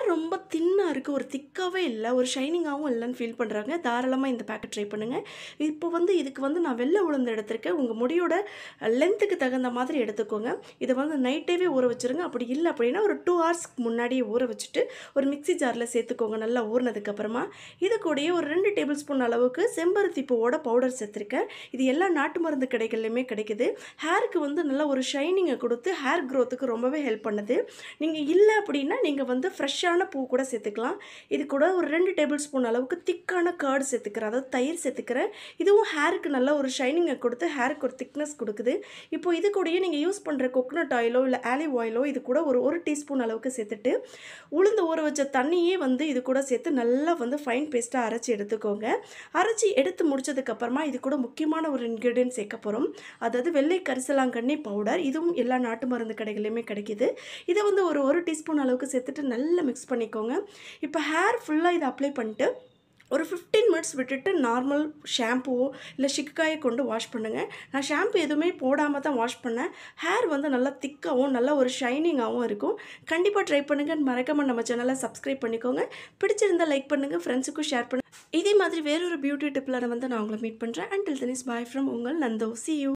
hair ரொம்ப தின்னாக இருக்குது ஒரு திக்காகவே இல்லை ஒரு ஷைனிங்காகவும் இல்லைன்னு ஃபீல் பண்ணுறாங்க தாராளமாக இந்த பேக்கெட் ட்ரை பண்ணுங்கள் இப்போ வந்து இதுக்கு வந்து நான் வெள்ளை உளுந்து எடுத்திருக்கேன் உங்கள் முடியோட லென்த்துக்கு தகுந்த மாதிரி எடுத்துக்கோங்க இதை வந்து நைட்டேவே ஊற வச்சுருங்க அப்படி இல்லை அப்படின்னா ஒரு டூ ஹவர்ஸ்க்கு முன்னாடியே ஊற வச்சுட்டு ஒரு மிக்ஸி ஜாரில் சேர்த்துக்கோங்க நல்லா ஊறினதுக்கப்புறமா இது கூடயே ஒரு ரெண்டு டேபிள் ஸ்பூன் அளவுக்கு செம்பருத்தி பூவோட பவுடர் சேர்த்துருக்கேன் இது எல்லா நாட்டு மருந்து கடைகள்லையுமே கிடைக்குது ஹேருக்கு வந்து நல்ல ஒரு ஷைனிங்கை கொடுத்து ஹேர் க்ரோத்துக்கு ரொம்பவே ஹெல்ப் பண்ணுது நீங்கள் இல்லை அப்படின்னா நீங்கள் வந்து ஃப்ரெஷ்ஷான பூ கூட சேர்த்துக்கலாம் இது கூட ஒரு ரெண்டு டேபிள் ஸ்பூன் அளவுக்கு திக்கான கர்டு சேர்த்துக்கிறேன் அதாவது தயிர் சேர்த்துக்கிறேன் இதுவும் ஹேருக்கு நல்ல ஒரு ஷைனிங்கை கொடுத்து ஹேருக்கு ஒரு திக்னஸ் கொடுக்குது இப்போ இது கூடயே நீங்கள் யூஸ் பண்ணுற கொக்கனட் ஆயிலோ இல்லை ஆலிவ் ஆயிலோ இது கூட ஒரு ஒரு டீஸ்பூன் அளவுக்கு சேர்த்துட்டு உளுந்து ஊற வச்ச தண்ணியே வந்து இது கூட சேர்த்து நல்லா வந்து ஃபைன் பேஸ்ட்டாக அரைச்சி எடுத்துக்கோங்க அரைச்சி எடுத்து முடிச்சதுக்கப்புறமா இது கூட முக்கியமான ஒரு இன்க்ரீடியன்ட் சேர்க்க போகிறோம் அதாவது வெள்ளை கரிசலாங்கண்ணி பவுடர் இதுவும் எல்லா நாட்டு மருந்து கடைகள்லையுமே கிடைக்கிது இதை வந்து ஒரு ஒரு டீஸ்பூன் அளவுக்கு சேர்த்துட்டு நல்லா மிக்ஸ் பண்ணிக்கோங்க இப்போ ஹேர் ஃபுல்லாக இதை அப்ளை பண்ணிட்டு ஒரு ஃபிஃப்டீன் மினிட்ஸ் விட்டுட்டு நார்மல் ஷாம்புவோ இல்லை சிக்காயை கொண்டு வாஷ் பண்ணுங்கள் நான் ஷாம்பு எதுவுமே போடாமல் தான் வாஷ் பண்ணேன் ஹேர் வந்து நல்லா திக்காகவும் நல்ல ஒரு ஷைனிங்காகவும் இருக்கும் கண்டிப்பாக ட்ரை பண்ணுங்கள் மறக்காமல் நம்ம சேனலை சப்ஸ்கிரைப் பண்ணிக்கோங்க பிடிச்சிருந்தால் லைக் பண்ணுங்கள் ஃப்ரெண்ட்ஸுக்கும் ஷேர் பண்ணுங்கள் இதே மாதிரி வேறொரு பியூட்டி டிப்பில் வந்து நான் உங்களை மீட் பண்ணுறேன் அண்டில் தெனிஸ் பாய் ஃப்ரம் உங்கள் நந்தோ சி யூ